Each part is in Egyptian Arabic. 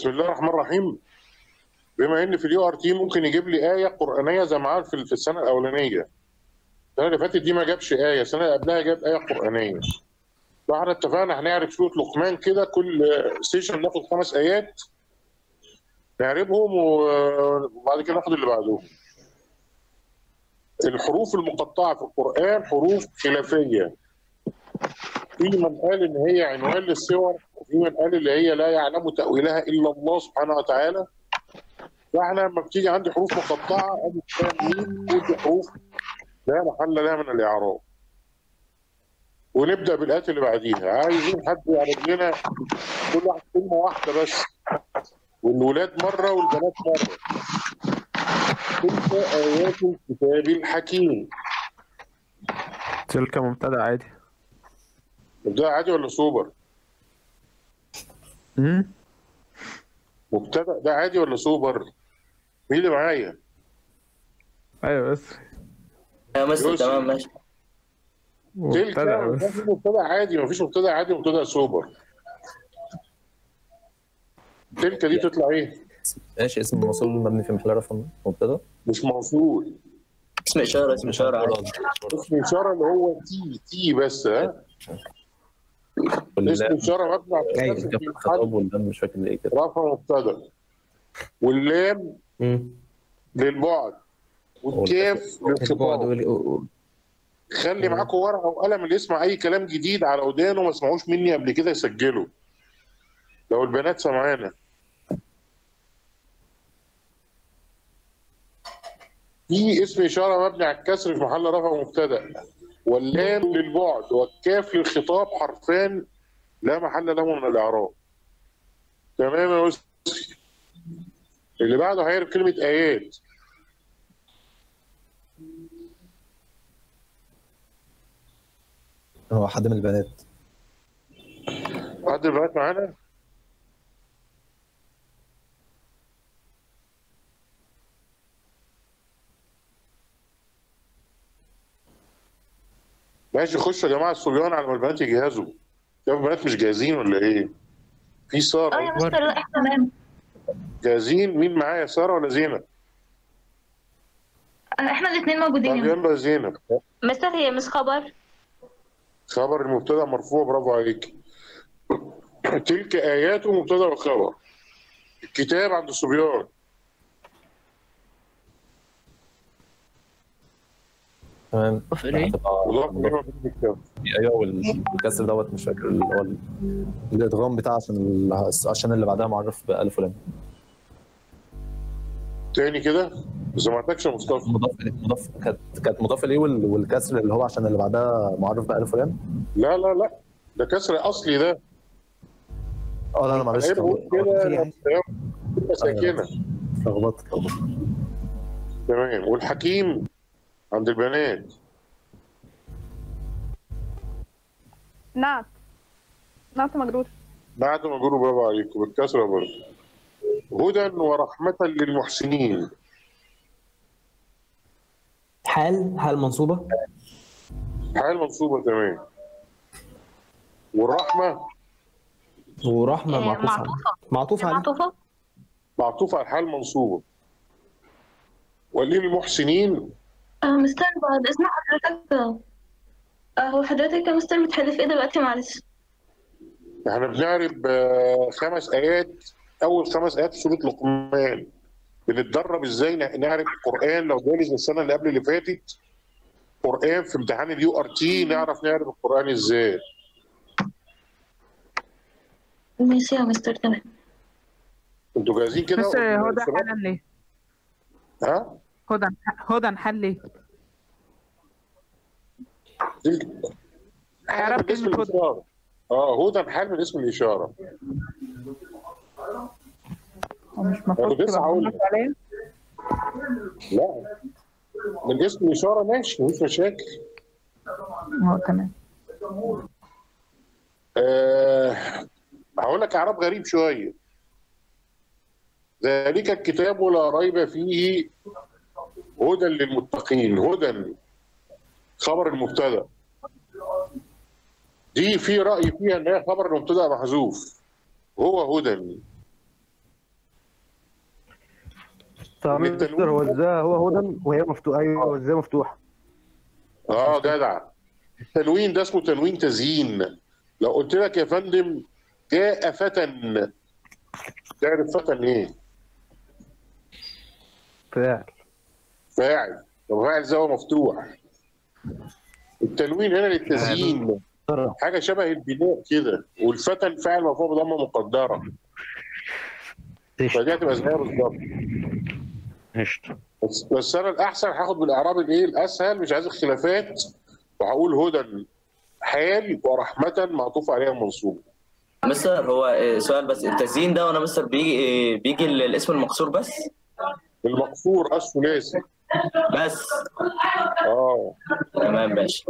بسم الله الرحمن الرحيم بما ان في اليو ار تي ممكن يجيب لي ايه قرانيه زي ما عمل في في السنه الاولانيه السنه اللي فاتت دي ما جابش ايه السنه اللي قبلها جاب ايه قرانيه فاحنا اتفقنا هنعرف سوره لقمان كده كل سيشن ناخد خمس ايات نعربهم و- وبعد كده ناخد اللي بعدهم الحروف المقطعه في القران حروف خلافيه في من قال ان هي عنوان للسور وفي من قال اللي هي لا يعلم تاويلها الا الله سبحانه وتعالى فاحنا لما بتيجي عندي حروف مقطعه ادي ميم ودي حروف لا محل لها من الاعراب ونبدا بالايات اللي بعديها عايزين حد يعرض لنا كل واحد كلمه واحده بس والولاد مره والبنات مره تلك ايات الكتاب الحكيم تلك مبتدأ عادي ده عادي ولا سوبر؟ امم مبتدا ده عادي ولا سوبر؟ مين اللي معايا؟ ايوه بس يا مستر يوسف. تمام ماشي تلك مبتدأ بس مفيش مبتدا عادي مفيش مبتدا عادي ومبتدا سوبر تلك دي تطلع ايه؟ ماشي اسم الموصول المبني في محل رفع مبتدا مش موصول اسم اشاره اسم اشاره عادي اسم اشاره اللي هو تي تي بس ها اسم واللام اشاره مبني على ايوه الكسر كان في الخطاب محل واللام مش فاكر ايه كده رفع مبتدا واللام للبعد والكاف البعد للخطاب وال- خلي معاكم ورقه وقلم اللي يسمع اي كلام جديد على ودانه ما سمعوش مني قبل كده يسجله لو البنات سمعانا في اسم اشاره مبني على الكسر في محل رفع مبتدا واللام للبعد والكاف للخطاب حرفان لا محل له من الاعراب تمام يا يوسف اللي بعده هيعرف كلمه ايات هو حد من البنات حد البنات معانا ماشي خشوا يا جماعه الصبيان على ما البنات يجهزوا يا البنات مش جاهزين ولا ايه؟ في اه يا ساره مستر لا احنا تمام جاهزين مين معايا ساره ولا زينب؟ آه، احنا الاثنين طب موجودين يلا يا زينب مستر هي مش خبر خبر المبتدا مرفوع برافو عليك تلك ايات مبتدا وخبر الكتاب عند الصبيان تمام مضاف إليه؟ هتبقى مضاف إليه مضاف ومضاف الكتاب. ايوه والكسر دوت مش فاكر اللي هو ال- الادغام بتاع عشان ال- عشان اللي بعدها معرف بالف ولام تاني كده ما سمعتكش يا مصطفى مضاف مضاف كانت كانت مضاف اليه وال- والكسر اللي هو عشان اللي بعدها معرف بالف ولام لا لا لا ده كسر اصلي ده اه لا انا معلش غير قول كده لما تبقى ساكنه لخبطت لخبطت تمام والحكيم عند البنات نعت نعت مجرور بعد ما جروا برافو عليكم بالكسره برضه هدى ورحمة للمحسنين حال حال منصوبة حال منصوبة تمام والرحمة ورحمة آه، معطوف عليه معطوف عليه معطوفة معطوفة على الحال منصوبة وللمحسنين آه مستر بعد اسم حضرتك آه هو حضرتك يا مستر بتحذف ايه دلوقتي معلش احنا بنعرب آه، خمس آيات أول خمس آيات في سورة لقمان بنتدرب ازاي نعرف القرآن لو جالس السنة اللي قبل اللي فاتت قرآن في امتحان اليو ار تي نعرف نعرف القرآن ازاي ماشي يا مستر تمام انتوا جاهزين كده بس هدى حالا ليه؟ ها هدى هدى حل ليه؟ حال من اسم الإشارة اه هدى حال من اسم الإشارة هو مش أنا المفروض لسه تبقى هقول منصوب عليه؟ لا من اسم الإشارة ماشي مفيش مشاكل اه تمام آه هقول لك اعراب غريب شويه ذلك الكتاب لا ريب فيه هدى للمتقين هدى خبر المبتدا دي في راي فيها ان هي خبر المبتدا محذوف هو هدى طب مستر هو ازاي هو هدى وهي مفتوحه ايوه هو ازاي مفتوحه اه جدع التنوين ده اسمه تنوين تزيين لو قلت لك يا فندم جاء فتى تعرف فتى ايه؟ فاعل فاعل طب فاعل زي هو مفتوح التنوين هنا للتزيين حاجه شبه البناء كده والفتى فاعل مرفوع بضمه مقدره فدي هتبقى زيها بالظبط قشطه بس بس انا الاحسن هاخد بالاعراب الايه الاسهل مش عايز اختلافات وهقول هدى حال ورحمه معطوف عليها منصوب مستر هو آه، سؤال بس التزيين ده وانا مستر بيجي آه، بيجي ال- الاسم المقصور بس المقصور الثلاثي بس اه تمام ماشي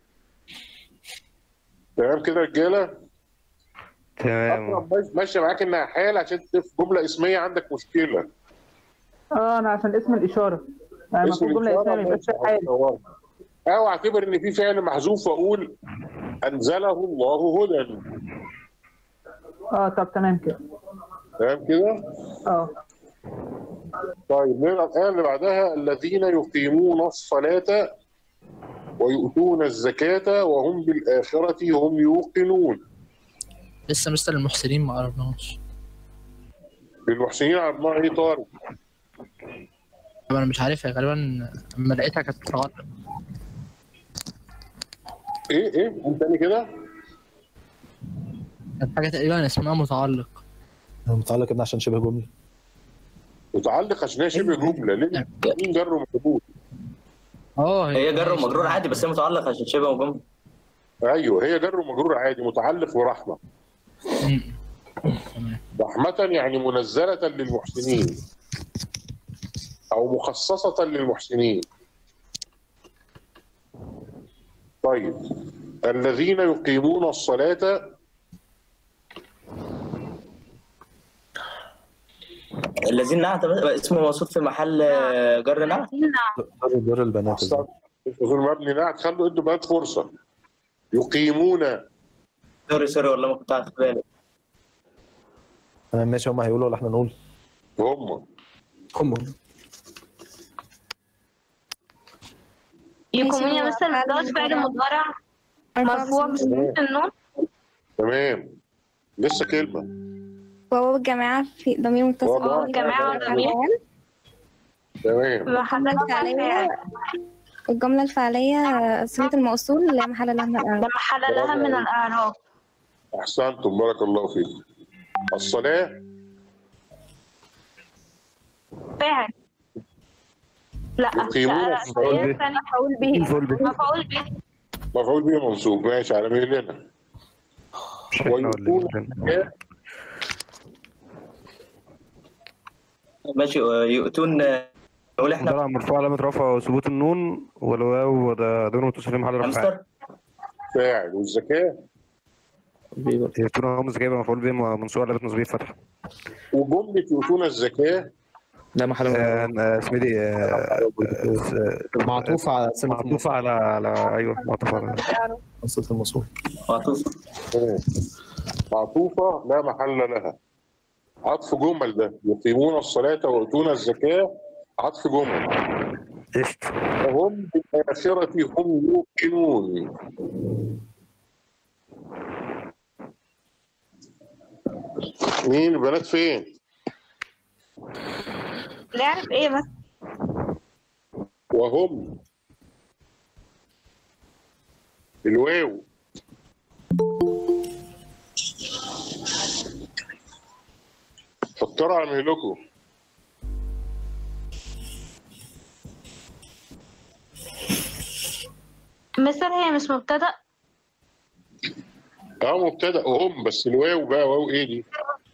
تمام كده يا رجاله تمام أقرب ماشي- ماشيه معاك انها حال عشان في جمله اسميه عندك مشكله اه انا عشان اسم الاشاره يعني اسم المفروض جمله الإشارة اسمها ما يبقاش ماشي، فيها حاجه او اعتبر ان في فعل محذوف واقول انزله الله هدى اه طب تمام كده تمام كده اه طيب نقرا الايه اللي بعدها الذين يقيمون الصلاه ويؤتون الزكاه وهم بالاخره هم يوقنون لسه مستر المحسنين ما قربناش للمحسنين عرضناها ايه طارق طب انا مش عارفها غالبا لما لقيتها كانت غلط ايه ايه قول تاني كده كانت حاجه تقريبا اسمها متعلق متعلق ان عشان شبه جمله متعلق عشان هي شبه جمله ليه مين جر ومجرور اه هي جر ومجرور عادي بس هي متعلق عشان شبه جمله ايوه هي جر ومجرور عادي متعلق ورحمه مم. رحمة يعني منزلة للمحسنين أو مخصصة للمحسنين طيب الذين يقيمون الصلاة الذين نعت اسمه موصوف في محل آه، جر نعت دور دور البنات أحسن يقول مبني نعت خلوا ادوا بنات فرصة يقيمون سوري سوري والله ما كنت عارف بالي تمام ماشي هم هيقولوا ولا احنا نقول هم هم يقومون يا مستر مدوش فعل مضارع مرفوع بسكون النون تمام لسه كلمة وهو الجماعة في ضمير متصل وهو الجماعة والضمير. تمام محل الفعلية الجملة الفعلية صيغة الموصول لا محل لها من الإعراب ده محل لها من الأعراب أحسنتم بارك الله فيكم الصلاة فاعل لا يقيمون لا الصلاة. لا ثاني مفعول به مفعول به. مفعول به مفعول به منصوب ماشي على مهلنا مش احنا ولا ويؤتون إيه؟ الزكاة ماشي آه، يؤتون آه، نقول احنا مضارع مرفوع علامة رفع وثبوت النون والواو وده دون متصل في محل يا رفع مستر فاعل والزكاة يكون هم زكاة يبقى مفعول به منصوب علامة نصبيه فتحة وجملة يؤتون الزكاة لا محل آه، آه، اسمه إيه دي آه، آه، معطوف على سنة معطوف على على ايوه معطوف على صلة الموصول معطوف معطوفة لا محل لها عطف جمل ده يقيمون الصلاة ويؤتون الزكاة عطف جمل قشطة وهم بالآخرة هم يوقنون مين البنات فين؟ اللي يعرف ايه بس وهم الواو فكروا على مهلكم مستر هي مش مبتدأ اه مبتدأ وهم بس الواو بقى واو ايه دي؟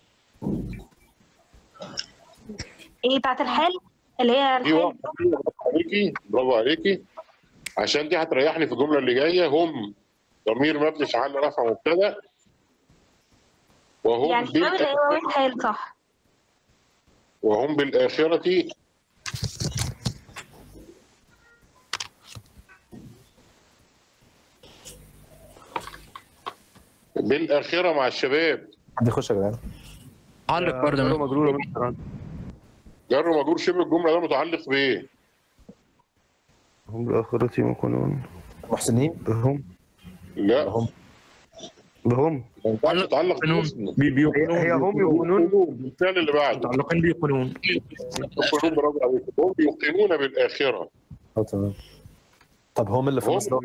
ايه بتاعت الحال اللي هي دي الحال واحدة برافو عليكي برافو عليكي عشان دي هتريحني في الجملة اللي جاية هم ضمير مبني في محل رفع مبتدأ وهم يعني الواو اللي هي بالآخرة واو الحال صح وهم بالآخرة بالآخرة مع الشباب حد يخش يا جدعان علق برضه آه، من- مجرور يا مستر. جر ومجرور شبه الجمله ده متعلق بايه؟ هم بآخرتهم يكونون محسنين هم لا هم بهم ما ينفعش تتعلق باسم هي هي هم يكونون الفعل اللي بعده متعلقين بيقولون يقولون برافو عليك هم يوقنون بالاخره اه تمام طب هم اللي في هم مصر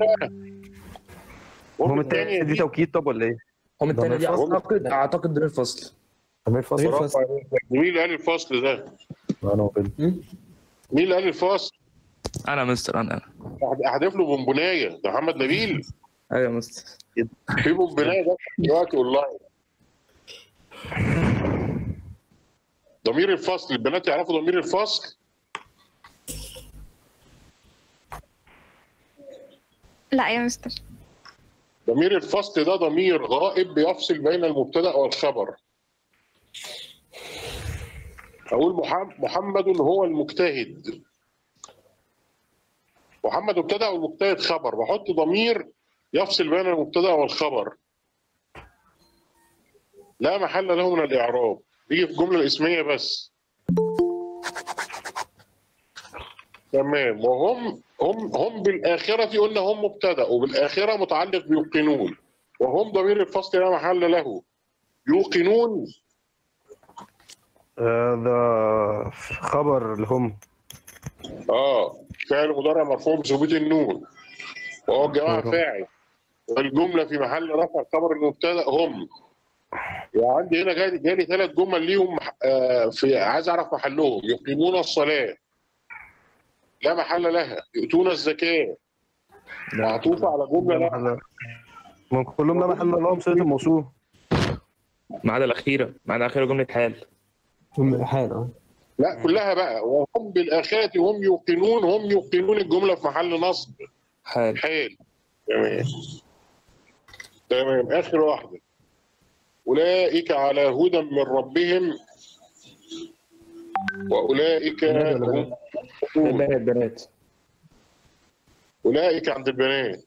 هم التاني دي توكيد طب ولا ايه؟ هم التاني دي ضمير اعتقد اعتقد ضمير فصل ضمير فصل برافو عليك. مين اللي قال الفصل ده؟ انا وبيل مين اللي قال الفصل؟ انا مستر انا انا احذف له بونبونايه ده محمد نبيل ايوه يا مستر في بونبونايه ده دلوقتي اونلاين ضمير الفصل البنات يعرفوا ضمير الفصل لا يا مستر ضمير الفصل ده ضمير غائب بيفصل بين المبتدا والخبر اقول محمد محمد هو المجتهد محمد مبتدا والمجتهد خبر بحط ضمير يفصل بين المبتدا والخبر لا محل له من الاعراب بيجي في الجمله الاسميه بس تمام وهم هم هم بالاخره قلنا هم مبتدا وبالاخره متعلق بيوقنون وهم ضمير الفصل لا محل له يوقنون آه، ده خبر لهم اه فعل مضارع مرفوع بثبوت النون وهو الجماعه أيوة. فاعل والجمله في محل رفع خبر المبتدا هم وعندي هنا جالي جالي ثلاث جمل ليهم آه في عايز اعرف محلهم يقيمون الصلاه لا محل لها يؤتون الزكاه معطوفه على جمله لا محل- ما كلهم ده محل لهم صيغه الموصول ما عدا الاخيره ما عدا اخيره جمله حال حال اه لا كلها بقى وهم بالاخره هم يوقنون هم يوقنون الجمله في محل نصب حال حال تمام تمام اخر واحده اولئك على هدى من ربهم واولئك هم بنات بنات اولئك عند البنات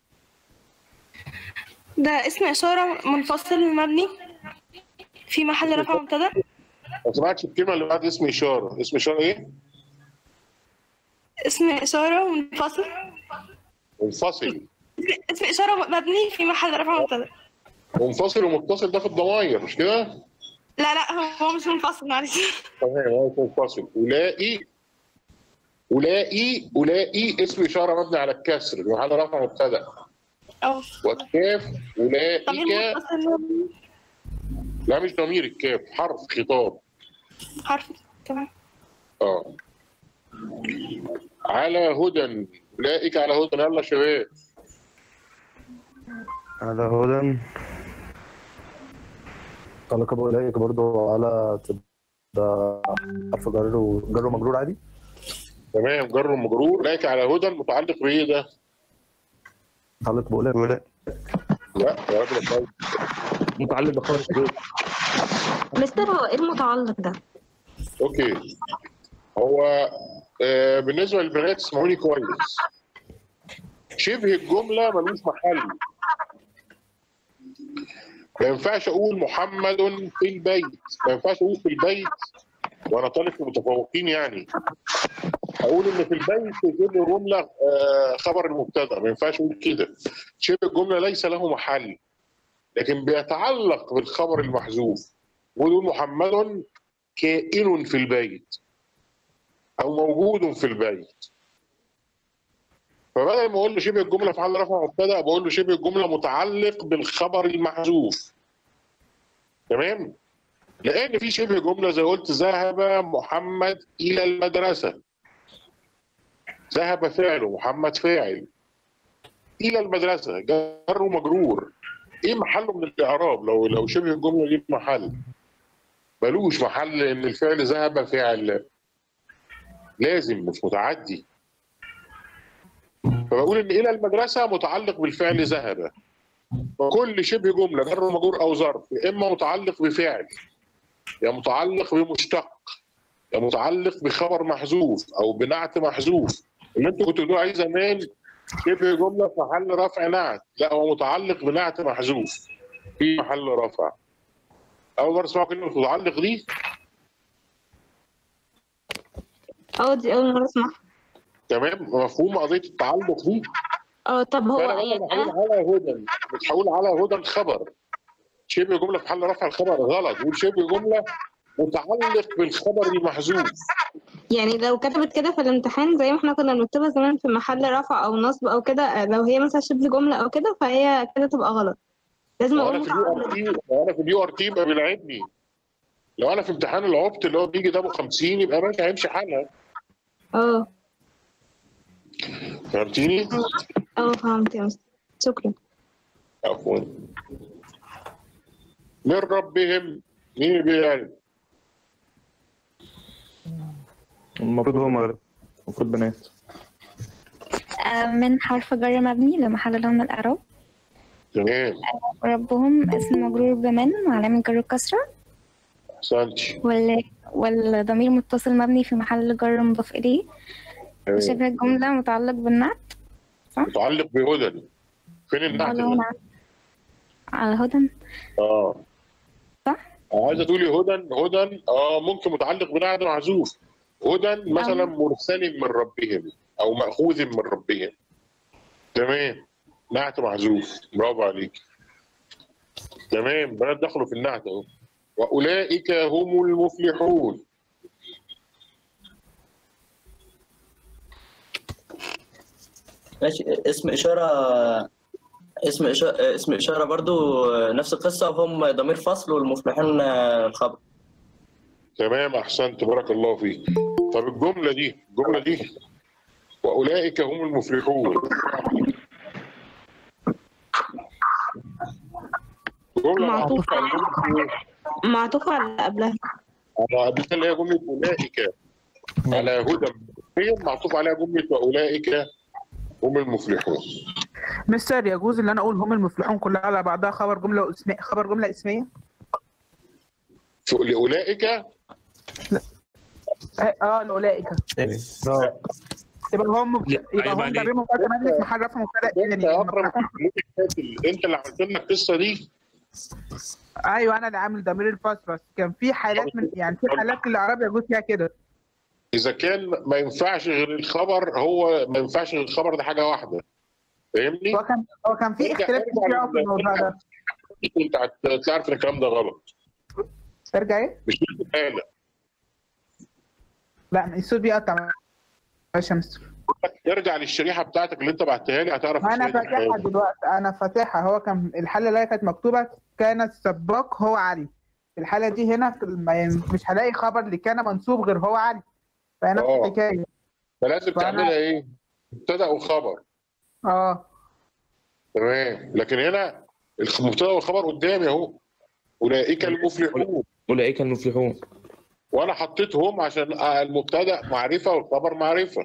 ده اسم إشارة منفصل مبني في محل رفع مبتدأ ما سمعتش الكلمه اللي بعد اسم اشاره اسم اشاره ايه اسم إشارة منفصل منفصل اسم إشارة مبني في محل رفع مبتدأ منفصل ومتصل ده في الضماير مش كده لا لا هو هو مش منفصل معلش تمام هو منفصل اولئك اولئك اولئك اسم اشاره مبني على الكسر في محل رفع مبتدا اه والكاف اولئك ضمير متصل مبني لا مش ضمير الكاف حرف خطاب حرف تمام اه على هدى اولئك على هدى يلا يا شباب على هدى تعلق اولئك برضو على تبقى حرف جر وجر ومجرور عادي تمام جر ومجرور اولئك على هدى متعلق بايه ده؟ تعلق باولئك ولا لا يا راجل طيب. متعلق بخبر الشروط مستر هو ايه المتعلق ده؟ اوكي هو آه بالنسبه للبنات اسمعوني كويس شبه الجمله ملوش محل ما ينفعش اقول محمد في البيت ما ينفعش اقول في البيت وانا طالب في متفوقين يعني اقول ان في البيت تجيب لي جمله آه، خبر المبتدا ما ينفعش اقول كده شبه الجمله ليس له محل لكن بيتعلق بالخبر المحذوف ويقول محمد كائن في البيت او موجود في البيت فبدل ما اقول له شبه الجمله في حال رفع مبتدا بقول له شبه الجمله متعلق بالخبر المحذوف تمام لان في شبه جمله زي قلت ذهب محمد الى المدرسه ذهب فعل محمد فاعل الى المدرسه جر ومجرور ايه محله من الاعراب لو لو شبه الجمله ليه محل ملوش محل ان الفعل ذهب فعل لازم مش متعدي فبقول ان الى المدرسه متعلق بالفعل ذهب وكل شبه جمله جر ومجرور او ظرف يا اما متعلق بفعل يا متعلق بمشتق يا متعلق بخبر محذوف او بنعت محذوف اللي انتوا كنتوا بتقولوا عليه زمان شبه جمله في محل رفع نعت لا هو متعلق بنعت محذوف في محل رفع اول مره اسمعوا كلمه متعلق دي اه دي اول مره اسمعها تمام مفهوم قضيه التعلق دي اه طب هو فانا يعني مثلا هقول انا على هدى مش هقول على هدى خبر شبه جمله في محل رفع الخبر غلط وشبه جمله متعلق بالخبر المحذوف يعني لو كتبت كده في الامتحان زي ما احنا كنا بنكتبها زمان في محل رفع او نصب او كده لو هي مثلا شبه جمله او كده فهي كده تبقى غلط لازم لو اقول انا في اليو ار تي لو انا في اليو ار تي يبقى بيلعبني لو انا في امتحان العبط اللي هو بيجي ده ابو 50 يبقى ماشي هيمشي حالها اه فهمتيني؟ اه فهمت يا مستر شكرا عفوا من ربهم مين اللي بيعرف؟ المفروض هما المفروض بنات آه، من حرف جر مبني لمحل له من الإعراب تمام وربهم اسم مجرور بمن وعلامة جر الكسرة احسنتي وال... والضمير متصل مبني في محل جر مضاف إليه تمام. وشبه الجملة متعلق بالنعت متعلق بهدى فين النعت اللي هو ده؟ نعت على هدى اه صح؟ عايزه تقولي هدى هدى اه ممكن متعلق بنعت محذوف هدى مثلا مرسل من ربهم او ماخوذ من ربهم تمام نعت محذوف برافو عليك تمام بنات دخلوا في النعت اهو واولئك هم المفلحون ماشي اسم إشارة اسم إشارة اسم إشارة برضو نفس القصة وهم ضمير فصل والمفلحون الخبر تمام احسنت بارك الله فيك طب الجمله دي الجمله دي واولئك هم المفلحون جمله معطوف معطوفه على جمله إيه؟ معطوفة على اللي قبلها على قبلها اللي هي جمله اولئك على هدى هي معطوف عليها جمله واولئك هم المفلحون مستر يجوز ان انا اقول هم المفلحون كلها على بعضها خبر جمله اسمية خبر جمله اسميه في- لاولئك اه آه، لاولئك يبقى هم يبقى هم عليك. ضمير مبتدا مبني في محل رفع مبتدا انت ثاني اقرب انت اللي عملت لنا القصه دي ايوه انا اللي عامل ضمير الفصل بس كان في حالات من يعني في حالات الاعراب يجوز فيها كده اذا كان ما ينفعش غير الخبر هو ما ينفعش غير الخبر ده حاجه واحده فاهمني؟ هو كان هو كان في ارجع- اختلاف ارجع كتير قوي في لل- الموضوع ده انت هت- تعرف ان الكلام ده غلط ترجع ايه؟ مش بالآلة لا الصوت بيقطع ماشي يا مستر ارجع للشريحه بتاعتك اللي انت بعتها لي هتعرف انا الشريحة فاتحها بتاعتك. دلوقتي انا فاتحها هو كان الحاله اللي هي كانت مكتوبه كان السباق هو علي الحاله دي هنا ما ين- مش هلاقي خبر اللي كان منصوب غير هو علي فهي نفس آه. الحكايه فلازم فأنا- تعملها ايه؟ مبتدا وخبر اه تمام لكن هنا المبتدا والخبر قدامي اهو اولئك المفلحون اولئك المفلحون وانا حطيتهم عشان المبتدا معرفه والخبر معرفه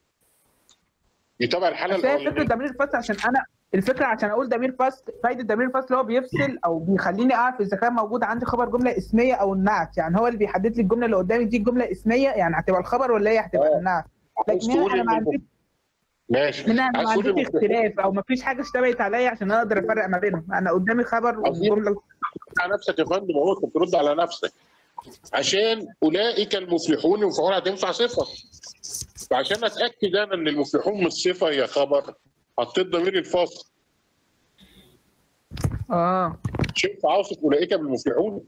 يتابع الحاله بس هي فكره الاولانيه ضمير الفصل عشان انا الفكره عشان اقول ضمير فصل فايده ضمير الفصل هو بيفصل او بيخليني اعرف اذا كان موجود عندي خبر جمله اسميه او النعت يعني هو اللي بيحدد لي الجمله اللي قدامي دي جمله اسميه يعني هتبقى الخبر ولا هي هتبقى النعت عايز لكن هنا تقول انا إن ما عنديش ماشي هنا انا عايز ما تقول عنديش المفلحون اختلاف او ما فيش حاجه اشتبهت عليا عشان اقدر افرق ما بينهم انا قدامي خبر وجمله على نفسك يا فندم اهو انت بترد على نفسك عشان اولئك المفلحون المفعول هتنفع صفه فعشان اتاكد انا ان المفلحون مش صفه هي خبر حطيت ضمير الفصل اه شوف اوصف اولئك بالمفلحون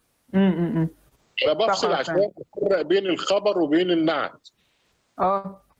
امم انا بفصل طبعاً. عشان افرق بين الخبر وبين النعت اه